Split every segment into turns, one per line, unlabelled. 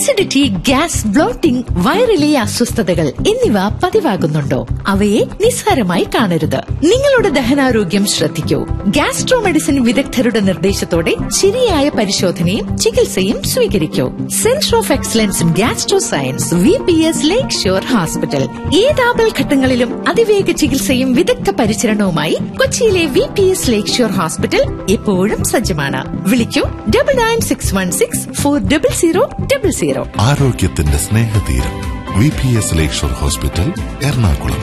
Acidity gas blotting വയറിലെ അസ്വസ്ഥതകൾ എന്നിവ പതിവാകുന്നുണ്ടോ അവയെ നിസ്സാരമായി കാണരുത് നിങ്ങളുടെ ദഹനാരോഗ്യം ശ്രദ്ധിക്കൂ ഗ്യാസ്ട്രോ മെഡിസിൻ വിദഗ്ധരുടെ നിർദ്ദേശത്തോടെ ശരിയായ പരിശോധനയും ചികിത്സയും സ്വീകരിക്കൂ centre of excellence in gastro science V P S lake shore hospital ഏതാപൽ ഘട്ടങ്ങളിലും അതിവേഗ ചികിത്സയും വിദഗ്ധ പരിചരണവുമായി കൊച്ചിയിലെ V P S lake shore hospital എപ്പോഴും സജ്ജമാണ് വിളിക്കൂ double nine six one six four double zero double zero
ആരോഗ്യത്തിന്റെ സ്നേഹതീരം V P S lakeshore hospital Ernakulam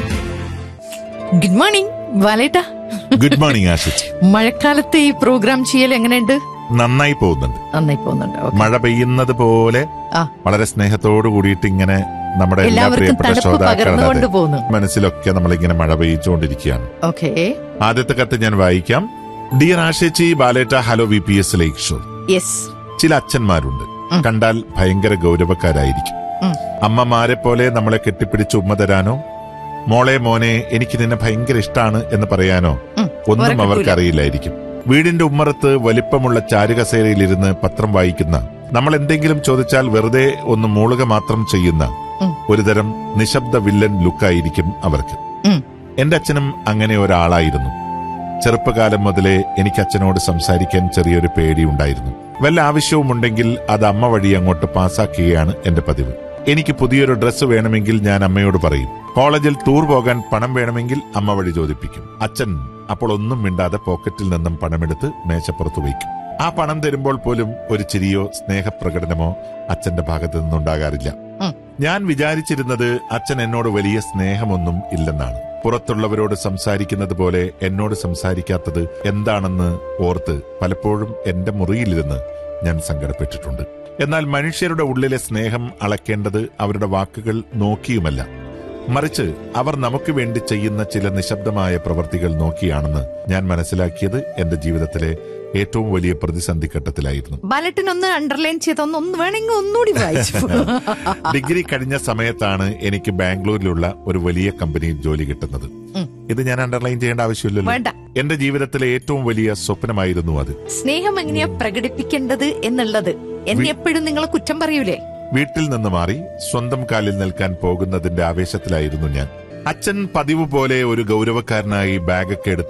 good morning വാലേട്ട
ഗുഡ് മോർണിംഗ് ആശിച്ച്
മഴക്കാലത്തെ ഈ പ്രോഗ്രാം ചെയ്യൽ എങ്ങനെയുണ്ട്
നന്നായി പോകുന്നുണ്ട്
നന്നായി പോകുന്നുണ്ട് ഓക്കേ.
മഴ പെയ്യുന്നത് പോലെ
ആ.
വളരെ സ്നേഹത്തോടു കൂടിയിട്ട് ഇങ്ങനെ നമ്മുടെ എല്ലാ
എല്ലാവർക്കും
പ്രിയപ്പെട്ട
തണുപ്പ്
ശ്രോതാക്കളുടെ
പകർന്നുകൊണ്ട്
അതെ,
പോകുന്നു.
മനസ്സിലൊക്കെ നമ്മളിങ്ങനെ മഴ പെയ്യിച്ചുകൊണ്ടിരിക്കുകയാണ്
ഓക്കേ
ആദ്യത്തെ കത്ത് ഞാൻ വായിക്കാം ഡിയർ ആശേച്ചി ബാലേറ്റ hello V P S lake shore
yes
ചില അച്ഛന്മാരുണ്ട് കണ്ടാൽ ഭയങ്കര ഗൗരവക്കാരായിരിക്കും
ഉം.
അമ്മമാരെ പോലെ നമ്മളെ കെട്ടിപ്പിടിച്ച് ഉമ്മ തരാനോ മോളെ മോനെ എനിക്ക് നിന്നെ ഭയങ്കര ഇഷ്ടാണ് എന്ന് പറയാനോ
ഉം.
ഒന്നും
അവരെ
അവർക്ക്
കിട്ടൂല.
അറിയില്ലായിരിക്കും വീടിന്റെ ഉമ്മറത്ത് വലിപ്പമുള്ള ചാരുകസേരയിലിരുന്ന് പത്രം വായിക്കുന്ന നമ്മൾ എന്തെങ്കിലും ചോദിച്ചാൽ വെറുതെ ഒന്ന് മൂളുക മാത്രം ചെയ്യുന്ന
ഉം.
ഒരുതരം നിശബ്ദ വില്ലൻ ലുക്കായിരിക്കും അവർക്ക്
ഉം.
എന്റെ അച്ഛനും അങ്ങനെ ഒരാളായിരുന്നു ചെറുപ്പകാലം മുതലേ എനിക്ക് അച്ഛനോട് സംസാരിക്കാൻ ചെറിയൊരു പേടിയുണ്ടായിരുന്നു വല്ല ആവശ്യവുമുണ്ടെങ്കിൽ അത് അമ്മ വഴി അങ്ങോട്ട് പാസാക്കുകയാണ് എന്റെ പതിവ് എനിക്ക് പുതിയൊരു ഡ്രസ്സ് വേണമെങ്കിൽ ഞാൻ അമ്മയോട് പറയും കോളേജിൽ ടൂർ പോകാൻ പണം വേണമെങ്കിൽ അമ്മ വഴി ചോദിപ്പിക്കും അച്ഛൻ അപ്പോൾ ഒന്നും മിണ്ടാതെ പോക്കറ്റിൽ നിന്നും പണമെടുത്ത് മേശപ്പുറത്ത് വയ്ക്കും ആ പണം തരുമ്പോൾ പോലും ഒരു ചിരിയോ സ്നേഹപ്രകടനമോ അച്ഛന്റെ ഭാഗത്തു നിന്നുണ്ടാകാറില്ല
ഉം.
ഞാൻ വിചാരിച്ചിരുന്നത് അച്ഛൻ എന്നോട് വലിയ സ്നേഹമൊന്നും ഇല്ലെന്നാണ് പുറത്തുള്ളവരോട് സംസാരിക്കുന്നത് പോലെ എന്നോട് സംസാരിക്കാത്തത് എന്താണെന്ന് ഓർത്ത് പലപ്പോഴും എന്റെ മുറിയിലിരുന്ന് ഞാൻ സങ്കടപ്പെട്ടിട്ടുണ്ട് എന്നാൽ മനുഷ്യരുടെ ഉള്ളിലെ സ്നേഹം അളക്കേണ്ടത് അവരുടെ വാക്കുകൾ നോക്കിയുമല്ല മറിച്ച് അവർ നമുക്ക് വേണ്ടി ചെയ്യുന്ന ചില നിശബ്ദമായ പ്രവർത്തികൾ നോക്കിയാണെന്ന് ഞാൻ മനസ്സിലാക്കിയത് എന്റെ ജീവിതത്തിലെ ഏറ്റവും വലിയ പ്രതിസന്ധി ഘട്ടത്തിലായിരുന്നു
ബാലറ്റിൻ ഒന്ന് അണ്ടർലൈൻ ചെയ്തൊന്ന് ഒന്ന് വേണമെങ്കിൽ ഒന്നുകൂടി വായിച്ചു
ഡിഗ്രി കഴിഞ്ഞ സമയത്താണ് എനിക്ക് ബാംഗ്ലൂരിലുള്ള ഒരു വലിയ കമ്പനിയിൽ ജോലി കിട്ടുന്നത്
ഉം.
ഇത് ഞാൻ അണ്ടർലൈൻ ചെയ്യേണ്ട ആവശ്യമില്ലല്ലോ
വേണ്ട
എന്റെ ജീവിതത്തിലെ ഏറ്റവും വലിയ സ്വപ്നമായിരുന്നു അത്
സ്നേഹം എങ്ങനെയാ പ്രകടിപ്പിക്കേണ്ടത് എന്നുള്ളത് എന്നെ എപ്പോഴും നിങ്ങൾ കുറ്റം പറയൂലേ
വീട്ടിൽ നിന്ന് മാറി സ്വന്തം കാലിൽ നിൽക്കാൻ പോകുന്നതിന്റെ ആവേശത്തിലായിരുന്നു ഞാൻ അച്ഛൻ പതിവ് പോലെ ഒരു ഗൗരവക്കാരനായി ബാഗൊക്കെ എടുത്ത്